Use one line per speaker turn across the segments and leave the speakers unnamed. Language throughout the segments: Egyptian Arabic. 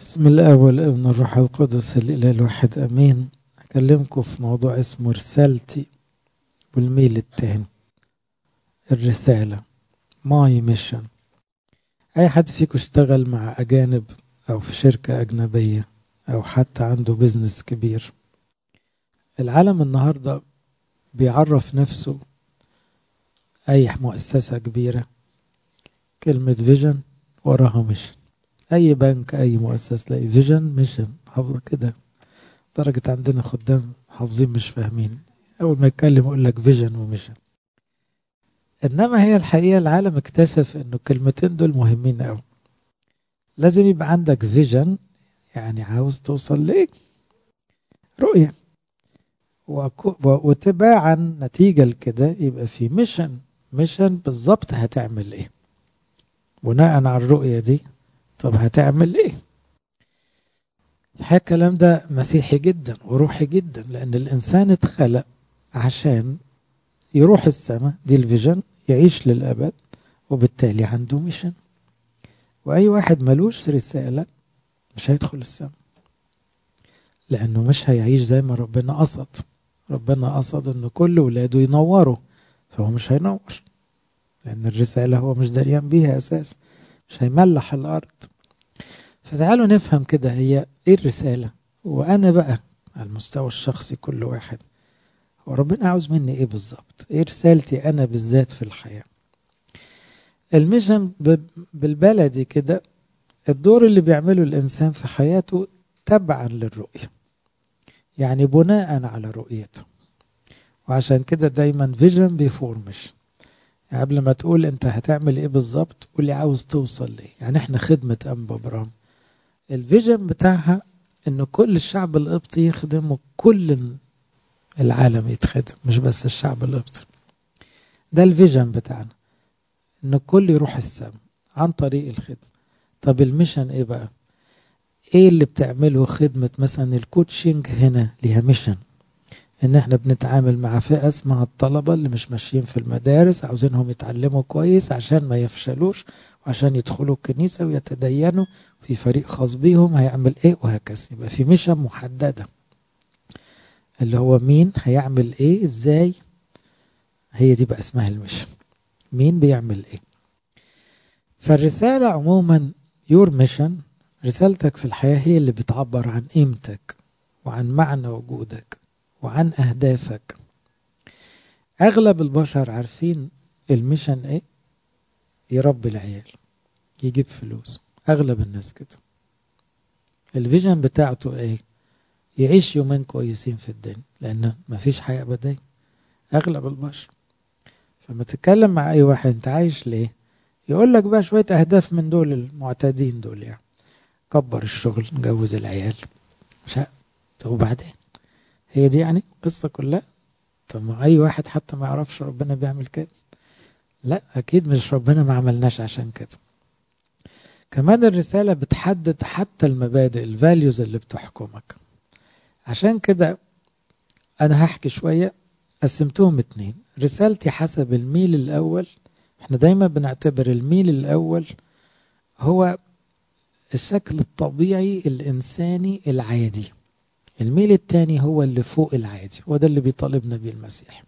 بسم الله والابن الروح القدس الإله الواحد أمين أكلمكم في موضوع اسمه رسالتي والميل التاني الرسالة ماي ميشن أي حد فيكم اشتغل مع أجانب أو في شركة أجنبية أو حتى عنده بيزنس كبير العالم النهاردة بيعرف نفسه أي مؤسسة كبيرة كلمة فيجن وراها ميشن اي بنك اي مؤسسه تلاقي فيجن ميشن حافظه كده درجه عندنا خدام حافظين مش فاهمين اول ما يتكلم يقول لك فيجن وميشن انما هي الحقيقه العالم اكتشف انه الكلمتين دول مهمين قوي لازم يبقى عندك فيجن يعني عاوز توصل لايه رؤيه وتباعا نتيجه لكده يبقى في ميشن ميشن بالظبط هتعمل ايه بناء على الرؤيه دي طب هتعمل ايه الحقيقة الكلام ده مسيحي جدا وروحي جدا لان الانسان اتخلق عشان يروح السماء دي الفيجن يعيش للابد وبالتالي عنده ميشن واي واحد ملوش رسالة مش هيدخل السماء لانه مش هيعيش زي ما ربنا قصد ربنا قصد ان كل ولاده ينوروا فهو مش هينور لان الرسالة هو مش دريان بيها اساسا مش هيملح الارض فتعالوا نفهم كده هي ايه الرساله وانا بقى على المستوى الشخصي كل واحد هو ربنا عاوز مني ايه بالظبط ايه رسالتي انا بالذات في الحياه الميشن بالبلدي كده الدور اللي بيعمله الانسان في حياته تبعا للرؤيه يعني بناء على رؤيته وعشان كده دايما فيجن بيفور ميشن يعني قبل ما تقول انت هتعمل ايه بالظبط قول عاوز توصل ليه يعني احنا خدمة انبا برام الفيجن بتاعها انه كل الشعب القبطي يخدم وكل العالم يتخدم مش بس الشعب القبطي ده الفيجن بتاعنا ان الكل يروح السما عن طريق الخدمة طب الميشن ايه بقى ايه اللي بتعمله خدمة مثلا الكوتشنج هنا ليها ميشن ان احنا بنتعامل مع فئة اسمها الطلبة اللي مش ماشيين في المدارس عاوزينهم يتعلموا كويس عشان ما يفشلوش وعشان يدخلوا الكنيسة ويتدينوا في فريق خاص بيهم هيعمل ايه وهكذا يبقى في ميشن محددة اللي هو مين هيعمل ايه ازاي هي دي بقى اسمها الميشن مين بيعمل ايه فالرسالة عموما يور ميشن رسالتك في الحياة هي اللي بتعبر عن قيمتك وعن معنى وجودك وعن أهدافك أغلب البشر عارفين الميشن إيه؟ يربي العيال يجيب فلوس أغلب الناس كده الفيجن بتاعته إيه؟ يعيش يومين كويسين في الدنيا لأن مفيش حياة أبدية أغلب البشر فما تتكلم مع أي واحد أنت عايش ليه؟ يقول لك بقى شوية أهداف من دول المعتادين دول يعني كبر الشغل نجوز العيال مش ه... طب وبعدين هي دي يعني القصة كلها طب ما أي واحد حتى ما يعرفش ربنا بيعمل كده لا أكيد مش ربنا ما عملناش عشان كده كمان الرسالة بتحدد حتى المبادئ الفاليوز اللي بتحكمك عشان كده أنا هحكي شوية قسمتهم اتنين رسالتي حسب الميل الأول احنا دايما بنعتبر الميل الأول هو الشكل الطبيعي الإنساني العادي الميل التاني هو اللي فوق العادي وده اللي بيطالبنا بيه المسيح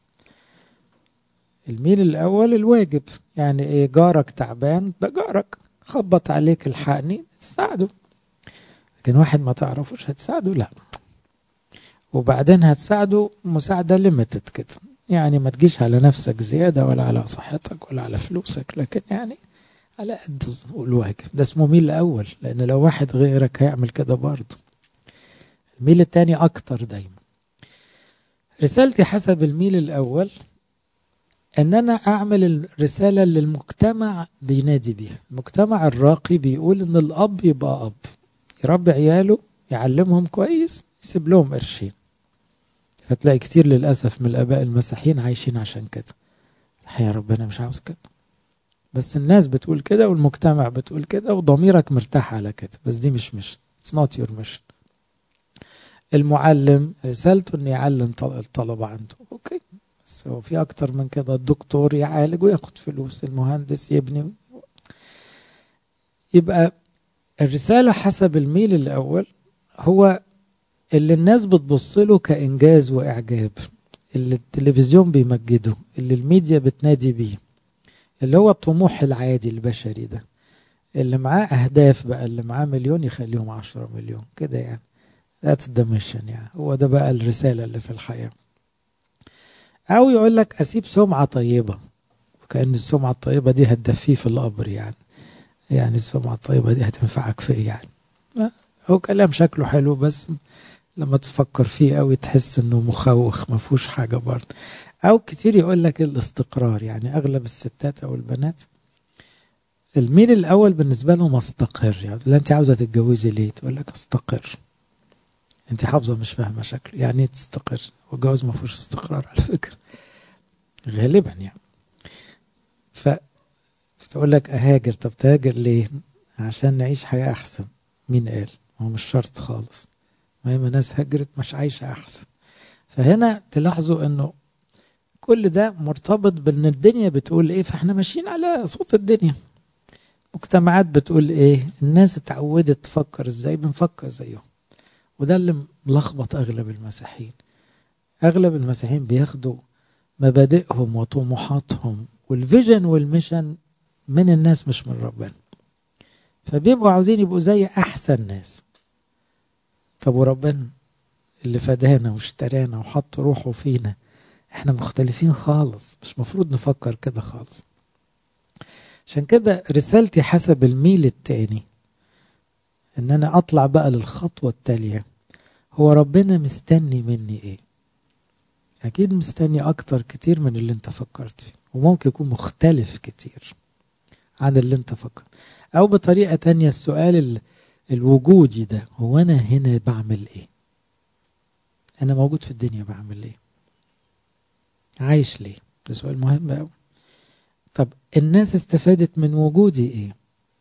الميل الأول الواجب يعني إيه جارك تعبان ده جارك خبط عليك الحقني تساعده لكن واحد ما تعرفوش هتساعده لا وبعدين هتساعده مساعدة ليميتد كده يعني ما تجيش على نفسك زيادة ولا على صحتك ولا على فلوسك لكن يعني على قد الواجب ده اسمه ميل الأول لأن لو واحد غيرك هيعمل كده برضه الميل التاني أكتر دايما رسالتي حسب الميل الأول أن أنا أعمل الرسالة اللي المجتمع بينادي بيها المجتمع الراقي بيقول أن الأب يبقى أب يربي عياله يعلمهم كويس يسيب لهم قرشين فتلاقي كتير للأسف من الآباء المسيحيين عايشين عشان كده الحقيقة ربنا مش عاوز كده بس الناس بتقول كده والمجتمع بتقول كده وضميرك مرتاح على كده بس دي مش مش It's not your mission المعلم رسالته انه يعلم الطلبة عنده اوكي بس هو في اكتر من كده الدكتور يعالج وياخد فلوس المهندس يبني يبقى الرسالة حسب الميل الأول هو اللي الناس بتبص له كإنجاز وإعجاب اللي التلفزيون بيمجده اللي الميديا بتنادي بيه اللي هو الطموح العادي البشري ده اللي معاه أهداف بقى اللي معاه مليون يخليهم عشرة مليون كده يعني That's the mission يعني هو ده بقى الرسالة اللي في الحياة أو يقول لك أسيب سمعة طيبة وكأن السمعة الطيبة دي هتدفيه في القبر يعني يعني السمعة الطيبة دي هتنفعك في إيه يعني هو كلام شكله حلو بس لما تفكر فيه قوي تحس انه مخوخ ما فيهوش حاجه برضه او كتير يقول لك الاستقرار يعني اغلب الستات او البنات الميل الاول بالنسبه لهم استقر يعني لا انت عاوزه تتجوزي ليه تقول لك استقر انت حافظه مش فاهمه شكل يعني تستقر والجواز ما فيهوش استقرار على فكره غالبا يعني ف تقول لك اهاجر طب تهاجر ليه عشان نعيش حياه احسن مين قال هو مش شرط خالص ما هي ناس هجرت مش عايشة أحسن فهنا تلاحظوا أنه كل ده مرتبط بأن الدنيا بتقول إيه فإحنا ماشيين على صوت الدنيا مجتمعات بتقول إيه الناس اتعودت تفكر إزاي بنفكر زيهم وده اللي ملخبط أغلب المسيحيين أغلب المسيحيين بياخدوا مبادئهم وطموحاتهم والفيجن والميشن من الناس مش من ربنا فبيبقوا عاوزين يبقوا زي أحسن ناس طب وربنا اللي فدانا واشترانا وحط روحه فينا احنا مختلفين خالص مش مفروض نفكر كده خالص عشان كده رسالتي حسب الميل التاني ان انا اطلع بقى للخطوة التالية هو ربنا مستني مني ايه اكيد مستني اكتر كتير من اللي انت فكرت فيه وممكن يكون مختلف كتير عن اللي انت فكرت او بطريقة تانية السؤال اللي الوجودي ده هو انا هنا بعمل ايه انا موجود في الدنيا بعمل ايه عايش ليه ده سؤال مهم قوي طب الناس استفادت من وجودي ايه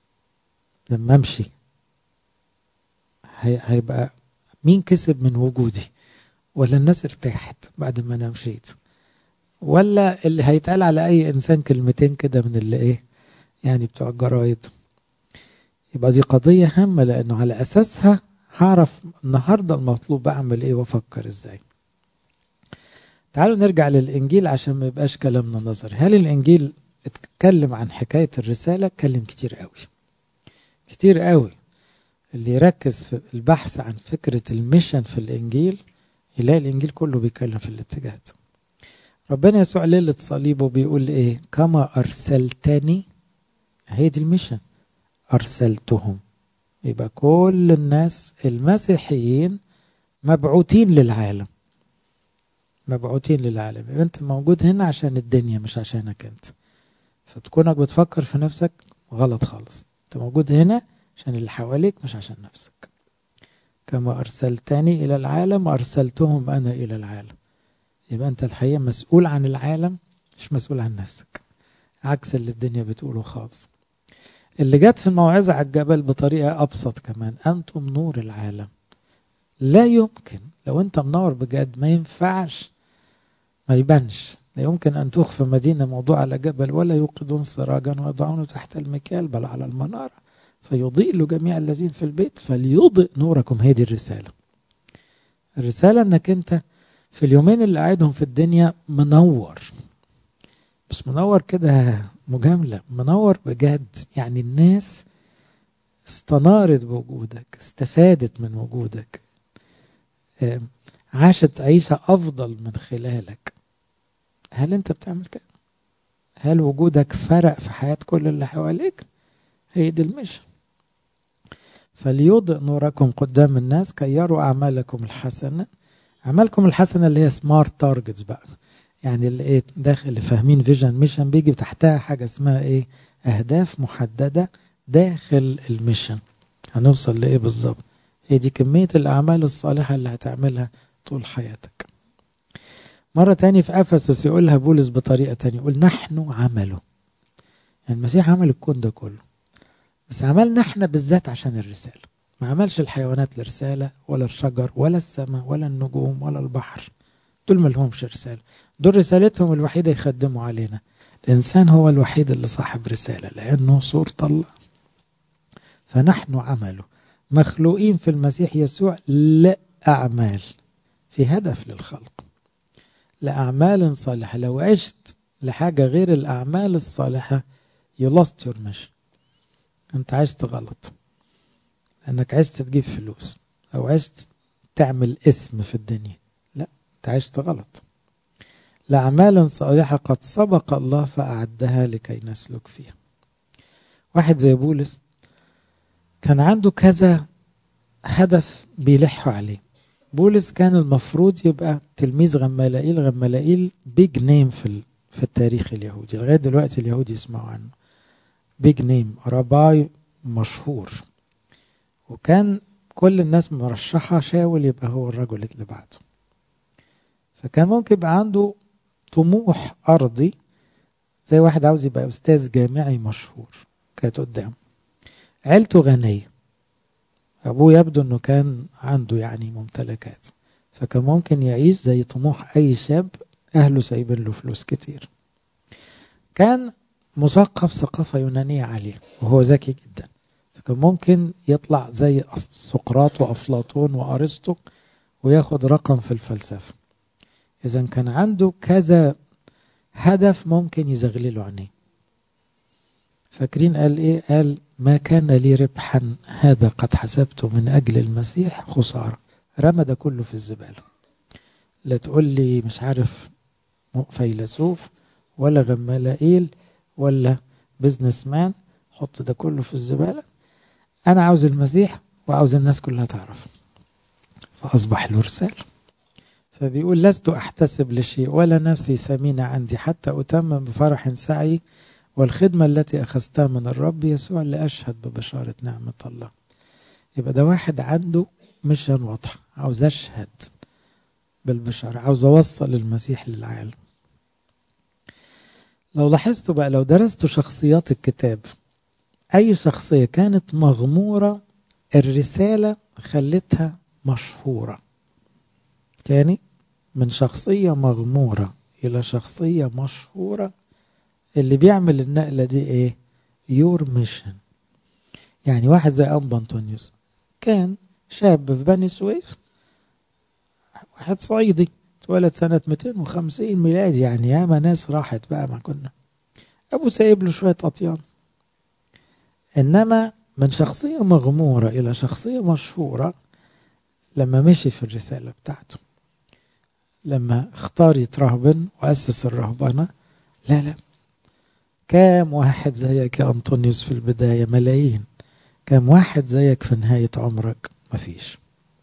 لما امشي هيبقى مين كسب من وجودي ولا الناس ارتاحت بعد ما انا مشيت ولا اللي هيتقال على اي انسان كلمتين كده من اللي ايه يعني بتوع الجرايد يبقى دي قضية هامة لأنه على أساسها هعرف النهاردة المطلوب أعمل إيه وأفكر إزاي تعالوا نرجع للإنجيل عشان ما يبقاش كلامنا نظري هل الإنجيل اتكلم عن حكاية الرسالة اتكلم كتير قوي كتير قوي اللي يركز في البحث عن فكرة الميشن في الإنجيل يلاقي الإنجيل كله بيتكلم في الاتجاه ده ربنا يسوع ليلة صليبه بيقول إيه كما أرسلتني هي دي الميشن أرسلتهم يبقى كل الناس المسيحيين مبعوثين للعالم مبعوثين للعالم يبقى أنت موجود هنا عشان الدنيا مش عشانك أنت فتكونك بتفكر في نفسك غلط خالص أنت موجود هنا عشان اللي حواليك مش عشان نفسك كما أرسلتني إلى العالم أرسلتهم أنا إلى العالم يبقى أنت الحقيقة مسؤول عن العالم مش مسؤول عن نفسك عكس اللي الدنيا بتقوله خالص اللي جت في الموعظة على الجبل بطريقة أبسط كمان أنتم نور العالم لا يمكن لو أنت منور بجد ما ينفعش ما يبانش لا يمكن أن تخفى مدينة موضوع على جبل ولا يوقدون سراجا ويضعونه تحت المكيال بل على المنارة فيضيء له جميع الذين في البيت فليضئ نوركم هي دي الرسالة الرسالة أنك أنت في اليومين اللي قاعدهم في الدنيا منور مش منور كده مجاملة منور بجد يعني الناس استنارت بوجودك استفادت من وجودك عاشت عيشة أفضل من خلالك هل أنت بتعمل كده؟ هل وجودك فرق في حياة كل اللي حواليك؟ هي دي المشن فليضئ نوركم قدام الناس كي يروا أعمالكم الحسنة أعمالكم الحسنة اللي هي سمارت تارجتس بقى يعني اللي ايه داخل اللي فاهمين فيجن ميشن بيجي تحتها حاجه اسمها ايه اهداف محدده داخل الميشن هنوصل لايه بالظبط هي دي كميه الاعمال الصالحه اللي هتعملها طول حياتك مرة تاني في أفسس يقولها بولس بطريقة تانية يقول نحن عمله يعني المسيح عمل الكون ده كله بس عملنا احنا بالذات عشان الرسالة ما عملش الحيوانات لرسالة ولا الشجر ولا السماء ولا النجوم ولا البحر دول ما لهمش رسالة دول رسالتهم الوحيدة يخدموا علينا الإنسان هو الوحيد اللي صاحب رسالة لأنه صورة الله فنحن عمله مخلوقين في المسيح يسوع لأعمال في هدف للخلق لأعمال صالحة لو عشت لحاجة غير الأعمال الصالحة you lost your mission أنت عشت غلط لأنك عشت تجيب فلوس أو عشت تعمل اسم في الدنيا لا أنت عشت غلط لأعمال صالحة قد سبق الله فأعدها لكي نسلك فيها واحد زي بولس كان عنده كذا هدف بيلحوا عليه بولس كان المفروض يبقى تلميذ غمالائيل غمالائيل بيج نيم في في التاريخ اليهودي لغايه دلوقتي اليهود يسمعوا عنه بيج نيم رباي مشهور وكان كل الناس مرشحه شاول يبقى هو الرجل اللي بعده فكان ممكن يبقى عنده طموح ارضي زي واحد عاوز يبقى استاذ جامعي مشهور كانت قدامه عيلته غنيه أبوه يبدو أنه كان عنده يعني ممتلكات فكان ممكن يعيش زي طموح أي شاب أهله سايبين له فلوس كتير كان مثقف ثقافة يونانية عالية وهو ذكي جدا فكان ممكن يطلع زي سقراط وأفلاطون وأرسطو وياخد رقم في الفلسفة إذا كان عنده كذا هدف ممكن يزغلله عينيه فاكرين قال إيه قال ما كان لي ربحا هذا قد حسبته من أجل المسيح خسارة رمى ده كله في الزبالة لا تقول لي مش عارف فيلسوف ولا غمالائيل ولا بزنس مان حط ده كله في الزبالة أنا عاوز المسيح وعاوز الناس كلها تعرف فأصبح له رسالة فبيقول لست أحتسب لشيء ولا نفسي ثمينة عندي حتى أتمم بفرح سعي والخدمة التي أخذتها من الرب يسوع لأشهد ببشارة نعمة الله يبقى ده واحد عنده مشن واضحة عاوز أشهد بالبشارة عاوز أوصل المسيح للعالم لو لاحظتوا بقى لو درستوا شخصيات الكتاب أي شخصية كانت مغمورة الرسالة خلتها مشهورة تاني من شخصية مغمورة إلى شخصية مشهورة اللي بيعمل النقلة دي ايه يور ميشن يعني واحد زي أنبا أنطونيوس كان شاب في بني سويف واحد صعيدي اتولد سنة 250 ميلادي يعني ياما ناس راحت بقى ما كنا أبو سايب له شوية أطيان إنما من شخصية مغمورة إلى شخصية مشهورة لما مشي في الرسالة بتاعته لما اختار يترهبن وأسس الرهبنة لا لا كام واحد زيك يا أنطونيوس في البداية ملايين كام واحد زيك في نهاية عمرك مفيش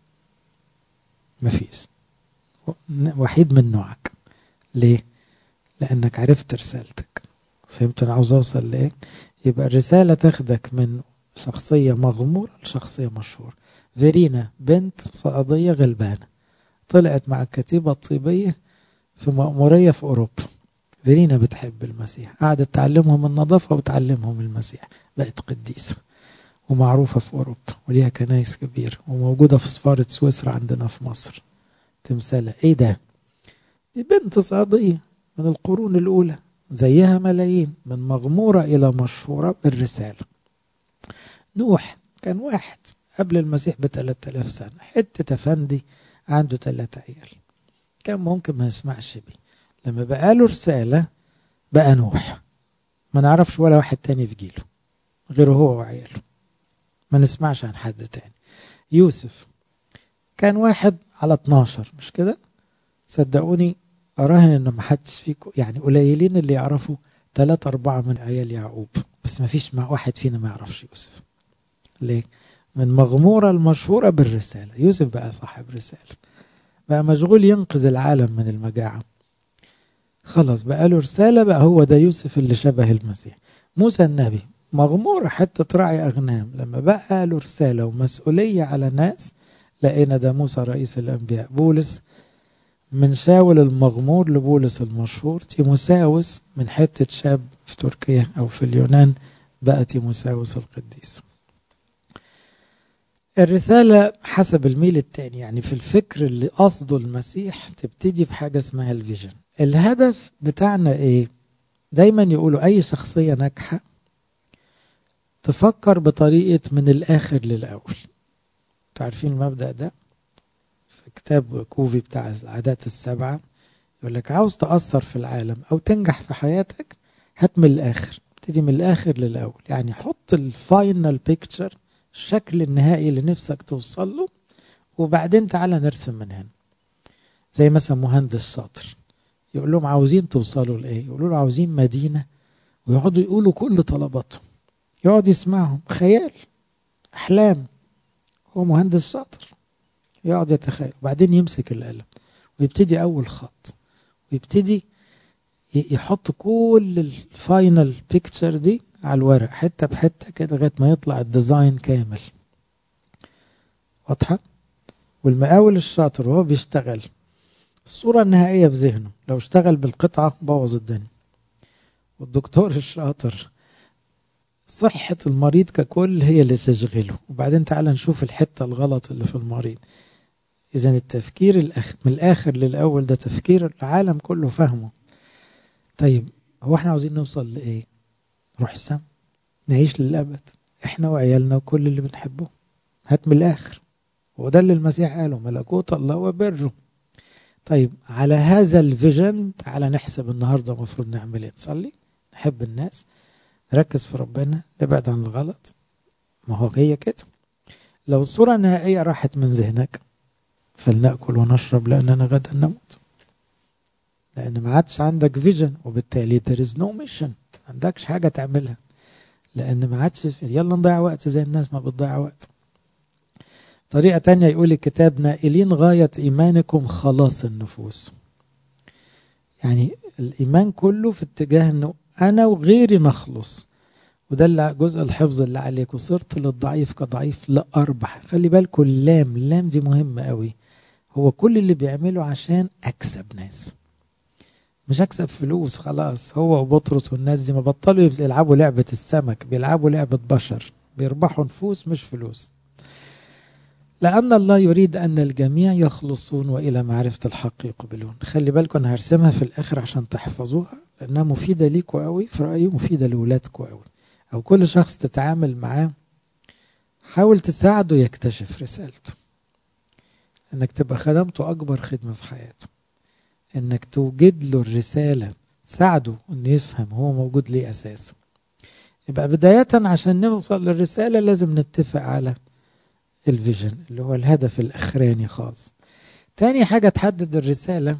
مفيش وحيد من نوعك ليه لأنك عرفت رسالتك فهمت أنا عاوز أوصل لإيه يبقى الرسالة تاخدك من شخصية مغمورة لشخصية مشهورة فيرينا بنت صعيدية غلبانة طلعت مع الكتيبة الطيبية في مأمورية في أوروبا فيرينا بتحب المسيح قعدت تعلمهم النظافة وتعلمهم المسيح بقت قديسة ومعروفة في أوروبا وليها كنايس كبيرة وموجودة في سفارة سويسرا عندنا في مصر تمثالها إيه ده؟ دي بنت صعيدية من القرون الأولى زيها ملايين من مغمورة إلى مشهورة بالرسالة نوح كان واحد قبل المسيح ب 3000 سنة حتة أفندي عنده ثلاثة عيال كان ممكن ما يسمعش بيه لما بقى له رسالة بقى نوح ما نعرفش ولا واحد تاني في جيله غيره هو وعياله ما نسمعش عن حد تاني يوسف كان واحد على 12 مش كده صدقوني أراهن إنه ما حدش فيكم يعني قليلين اللي يعرفوا ثلاثة أربعة من عيال يعقوب بس ما فيش مع واحد فينا ما يعرفش يوسف ليه؟ من مغمورة المشهورة بالرسالة يوسف بقى صاحب رسالة بقى مشغول ينقذ العالم من المجاعة خلاص بقى له رسالة بقى هو ده يوسف اللي شبه المسيح موسى النبي مغمورة حتة راعي أغنام لما بقى له رسالة ومسؤولية على ناس لقينا ده موسى رئيس الأنبياء بولس من شاول المغمور لبولس المشهور تيموساوس من حتة شاب في تركيا أو في اليونان بقى تيموساوس القديس الرسالة حسب الميل التاني يعني في الفكر اللي قصده المسيح تبتدي بحاجة اسمها الفيجن الهدف بتاعنا ايه دايما يقولوا اي شخصية ناجحة تفكر بطريقة من الآخر للأول تعرفين المبدأ ده في كتاب كوفي بتاع العادات السبعة يقول لك عاوز تأثر في العالم أو تنجح في حياتك هات من الآخر ابتدي من الآخر للأول يعني حط الفاينل بيكتشر الشكل النهائي اللي نفسك توصل له وبعدين تعالى نرسم من هنا زي مثلا مهندس شاطر يقول لهم عاوزين توصلوا لايه يقولوا له عاوزين مدينه ويقعدوا يقولوا كل طلباتهم يقعد يسمعهم خيال احلام هو مهندس شاطر يقعد يتخيل وبعدين يمسك القلم ويبتدي اول خط ويبتدي يحط كل الفاينل بيكتشر دي على الورق حته بحته كده لغايه ما يطلع الديزاين كامل واضحه والمقاول الشاطر وهو بيشتغل الصورة النهائية في ذهنه لو اشتغل بالقطعة بوظ الدنيا والدكتور الشاطر صحة المريض ككل هي اللي تشغله وبعدين تعال نشوف الحتة الغلط اللي في المريض إذا التفكير الأخ... من الآخر للأول ده تفكير العالم كله فهمه طيب هو احنا عاوزين نوصل لإيه؟ نروح السما نعيش للأبد احنا وعيالنا وكل اللي بنحبه هات من الآخر وده اللي المسيح قاله ملكوت الله وبره طيب على هذا الفيجن تعالى نحسب النهارده المفروض نعمل ايه نصلي نحب الناس نركز في ربنا نبعد عن الغلط ما هو هي كده لو الصورة النهائية راحت من ذهنك فلنأكل ونشرب لأننا غدا نموت لأن ما عادش عندك فيجن وبالتالي there is no mission ما عندكش حاجة تعملها لأن ما عادش يلا نضيع وقت زي الناس ما بتضيع وقت طريقة تانية يقول الكتاب نائلين غاية إيمانكم خلاص النفوس يعني الإيمان كله في اتجاه أنه أنا وغيري نخلص وده اللي جزء الحفظ اللي عليك وصرت للضعيف كضعيف لا أربح خلي بالكم اللام اللام دي مهمة قوي هو كل اللي بيعمله عشان أكسب ناس مش أكسب فلوس خلاص هو وبطرس والناس دي ما بطلوا يلعبوا لعبة السمك بيلعبوا لعبة بشر بيربحوا نفوس مش فلوس لأن الله يريد أن الجميع يخلصون وإلى معرفة الحق يقبلون خلي بالكم أنا هرسمها في الآخر عشان تحفظوها لأنها مفيدة ليكوا قوي في رأيي مفيدة لأولادكوا قوي أو كل شخص تتعامل معاه حاول تساعده يكتشف رسالته انك تبقى خدمته اكبر خدمه في حياته انك توجد له الرساله تساعده انه يفهم هو موجود ليه اساسا يبقى بدايه عشان نوصل للرساله لازم نتفق على الفيجن اللي هو الهدف الاخراني خالص تاني حاجه تحدد الرساله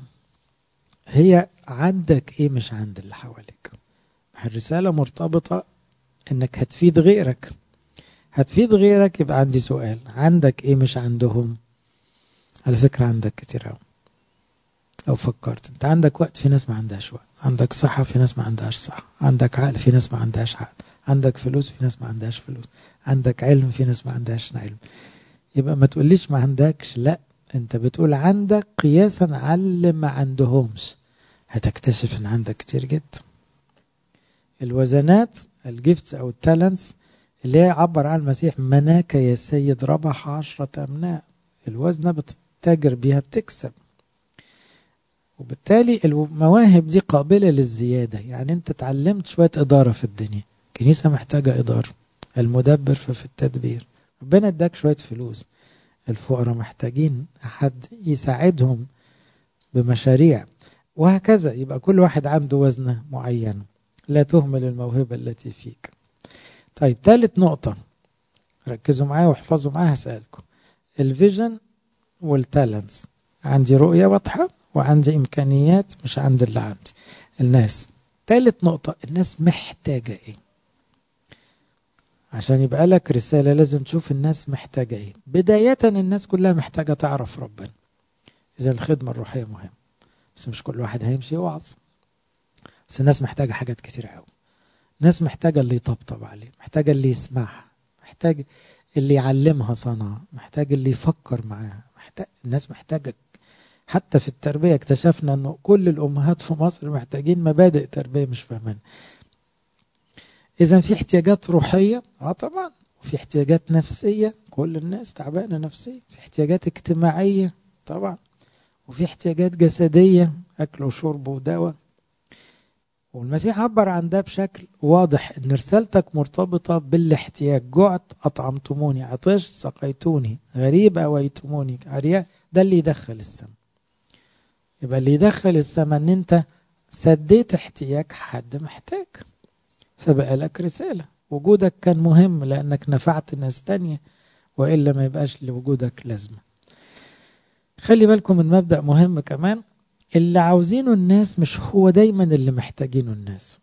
هي عندك ايه مش عند اللي حواليك الرساله مرتبطه انك هتفيد غيرك هتفيد غيرك يبقى عندي سؤال عندك ايه مش عندهم على فكرة عندك كتير قوي لو فكرت انت عندك وقت في ناس ما عندهاش وقت عندك صحة في ناس ما عندهاش صحة عندك عقل في ناس ما عندهاش عقل عندك فلوس في ناس ما عندهاش فلوس عندك علم في ناس ما عندهاش علم يبقى ما تقوليش ما عندكش لا انت بتقول عندك قياسا على اللي ما عندهمش هتكتشف ان عندك كتير جدا الوزنات الجيفتس او التالنتس اللي هي عبر عن المسيح مناك يا سيد ربح عشرة أمناء الوزنة بتتاجر بيها بتكسب وبالتالي المواهب دي قابلة للزيادة يعني انت اتعلمت شوية إدارة في الدنيا كنيسة محتاجة إدارة المدبر ففي التدبير ربنا اداك شوية فلوس الفقراء محتاجين أحد يساعدهم بمشاريع وهكذا يبقى كل واحد عنده وزنة معينة لا تهمل الموهبة التي فيك طيب ثالث نقطة ركزوا معايا واحفظوا معايا هسألكم الفيجن والتالنتس عندي رؤية واضحة وعندي إمكانيات مش عند اللي عندي الناس ثالث نقطة الناس محتاجة إيه عشان يبقى لك رسالة لازم تشوف الناس محتاجة إيه بداية الناس كلها محتاجة تعرف ربنا إذا الخدمة الروحية مهمة بس مش كل واحد هيمشي يوعظ بس الناس محتاجة حاجات كتير قوي الناس محتاجة اللي يطبطب عليه محتاجة اللي يسمعها محتاج اللي يعلمها صنعة محتاج اللي يفكر معاها محتاج الناس محتاجة حتى في التربية اكتشفنا انه كل الامهات في مصر محتاجين مبادئ تربية مش فاهمين اذا في احتياجات روحية اه طبعا وفي احتياجات نفسية كل الناس تعبانة نفسيا في احتياجات اجتماعية طبعا وفي احتياجات جسدية اكل وشرب ودواء والمسيح عبر عن ده بشكل واضح ان رسالتك مرتبطه بالاحتياج جعت اطعمتموني عطش سقيتوني غريب اويتموني عرياء ده اللي يدخل السماء يبقى اللي يدخل السماء ان انت سديت احتياج حد محتاج فبقى لك رساله وجودك كان مهم لانك نفعت ناس تانية والا ما يبقاش لوجودك لازمه خلي بالكم من مبدا مهم كمان اللي عاوزينه الناس مش هو دايما اللي محتاجينه الناس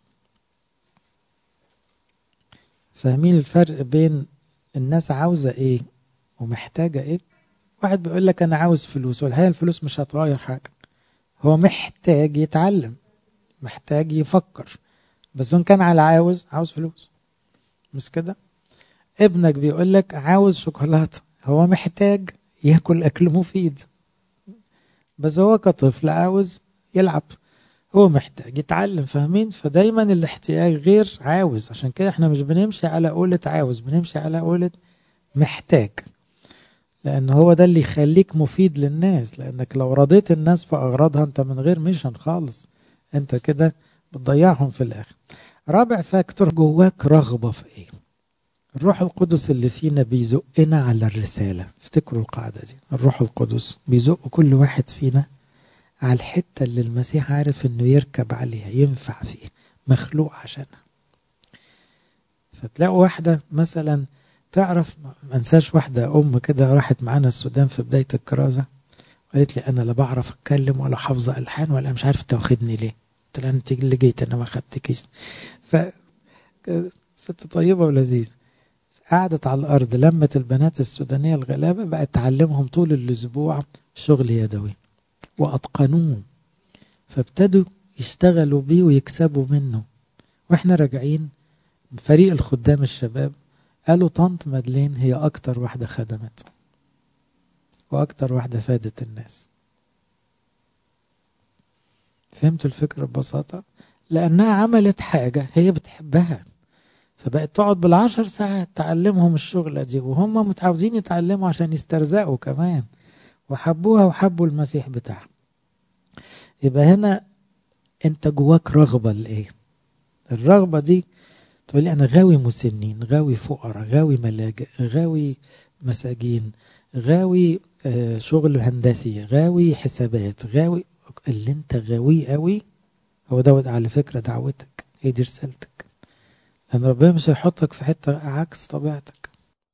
فاهمين الفرق بين الناس عاوزة ايه ومحتاجة ايه واحد بيقول لك انا عاوز فلوس والحقيقة الفلوس مش هتغير حاجة هو محتاج يتعلم محتاج يفكر بس ان كان على عاوز عاوز فلوس مش كده ابنك بيقول لك عاوز شوكولاتة هو محتاج ياكل اكل مفيد بس هو كطفل عاوز يلعب هو محتاج يتعلم فاهمين فدايما الاحتياج غير عاوز عشان كده احنا مش بنمشي على قولة عاوز بنمشي على قولة محتاج لان هو ده اللي يخليك مفيد للناس لانك لو رضيت الناس في اغراضها انت من غير ميشن خالص انت كده بتضيعهم في الاخر رابع فاكتور جواك رغبة في ايه الروح القدس اللي فينا بيزقنا على الرسالة افتكروا القاعدة دي الروح القدس بيزق كل واحد فينا على الحتة اللي المسيح عارف انه يركب عليها ينفع فيها مخلوق عشانها فتلاقوا واحدة مثلا تعرف ما انساش واحدة ام كده راحت معانا السودان في بداية الكرازة قالت لي انا لا بعرف اتكلم ولا حافظة الحان ولا مش عارف تاخدني ليه قلت لها انت اللي جيت انا ما خدتكيش ف ست طيبة ولذيذة قعدت على الأرض لمت البنات السودانية الغلابة بقت تعلمهم طول الأسبوع شغل يدوي وأتقنوه فابتدوا يشتغلوا بيه ويكسبوا منه واحنا راجعين فريق الخدام الشباب قالوا طنط مدلين هي أكتر واحدة خدمت وأكتر واحدة فادت الناس فهمتوا الفكرة ببساطة لأنها عملت حاجة هي بتحبها فبقت تقعد بالعشر ساعات تعلمهم الشغلة دي وهم متعاوزين يتعلموا عشان يسترزقوا كمان وحبوها وحبوا المسيح بتاعها يبقى هنا انت جواك رغبة لايه الرغبة دي تقول لي انا غاوي مسنين غاوي فقراء غاوي ملاجئ غاوي مساجين غاوي آه شغل هندسي غاوي حسابات غاوي اللي انت غاوي قوي هو دوت على فكرة دعوتك هي دي رسالتك لأن ربنا مش هيحطك في حتة عكس طبيعتك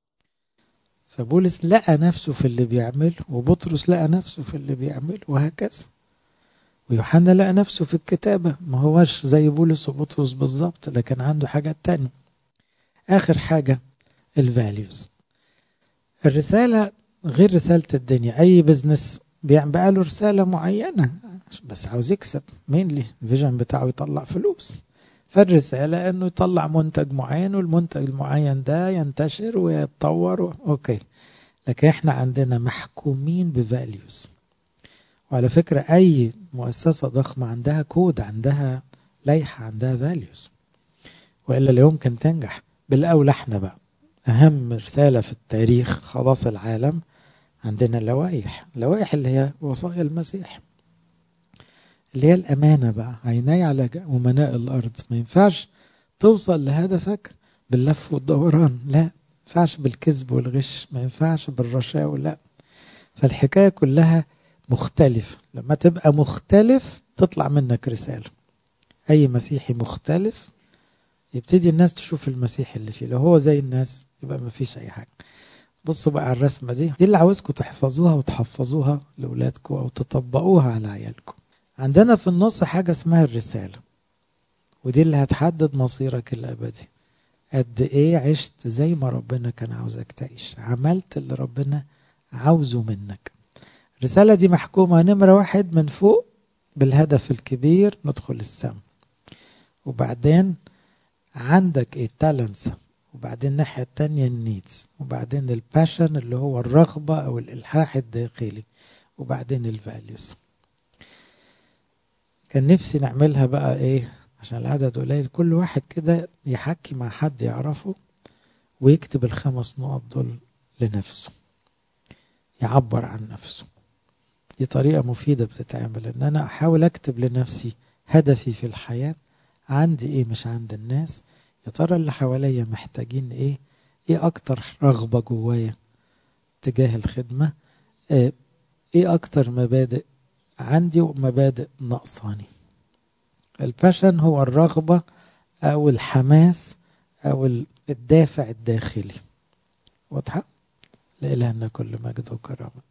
فبولس لقى نفسه في اللي بيعمل وبطرس لقى نفسه في اللي بيعمل وهكذا ويوحنا لقى نفسه في الكتابة ما هوش زي بولس وبطرس بالظبط لكن عنده حاجات تانية آخر حاجة الفاليوز الرسالة غير رسالة الدنيا أي بزنس بقى له رسالة معينة بس عاوز يكسب مين لي الفيجن بتاعه يطلع فلوس فالرسالة انه يطلع منتج معين والمنتج المعين ده ينتشر ويتطور و... اوكي لكن احنا عندنا محكومين بفاليوز وعلى فكرة اي مؤسسة ضخمة عندها كود عندها لائحة عندها فاليوز وإلا لا يمكن تنجح بالأولى احنا بقى أهم رسالة في التاريخ خلاص العالم عندنا لوائح لوائح اللي هي وصايا المسيح اللي هي الأمانة بقى عيناي على أمناء الأرض ما ينفعش توصل لهدفك باللف والدوران لا ما ينفعش بالكذب والغش ما ينفعش بالرشاوى لا فالحكاية كلها مختلفة لما تبقى مختلف تطلع منك رسالة أي مسيحي مختلف يبتدي الناس تشوف المسيح اللي فيه لو هو زي الناس يبقى ما فيش أي حاجة بصوا بقى على الرسمة دي دي اللي عاوزكم تحفظوها وتحفظوها لأولادكم أو تطبقوها على عيالكم عندنا في النص حاجة اسمها الرسالة ودي اللي هتحدد مصيرك الأبدي قد إيه عشت زي ما ربنا كان عاوزك تعيش عملت اللي ربنا عاوزه منك الرسالة دي محكومة نمرة واحد من فوق بالهدف الكبير ندخل السم وبعدين عندك ايه التالنتس وبعدين الناحية التانية النيدز وبعدين الباشن اللي هو الرغبة أو الإلحاح الداخلي وبعدين الفاليوز كان نفسي نعملها بقى ايه عشان العدد قليل كل واحد كده يحكي مع حد يعرفه ويكتب الخمس نقط دول لنفسه يعبر عن نفسه دي طريقة مفيدة بتتعمل ان انا احاول اكتب لنفسي هدفي في الحياة عندي ايه مش عند الناس يا ترى اللي حواليا محتاجين ايه ايه اكتر رغبة جوايا تجاه الخدمة ايه اكتر مبادئ عندي ومبادئ نقصاني الباشن هو الرغبة او الحماس او الدافع الداخلي واضحة لإلهنا كل مجد وكرامه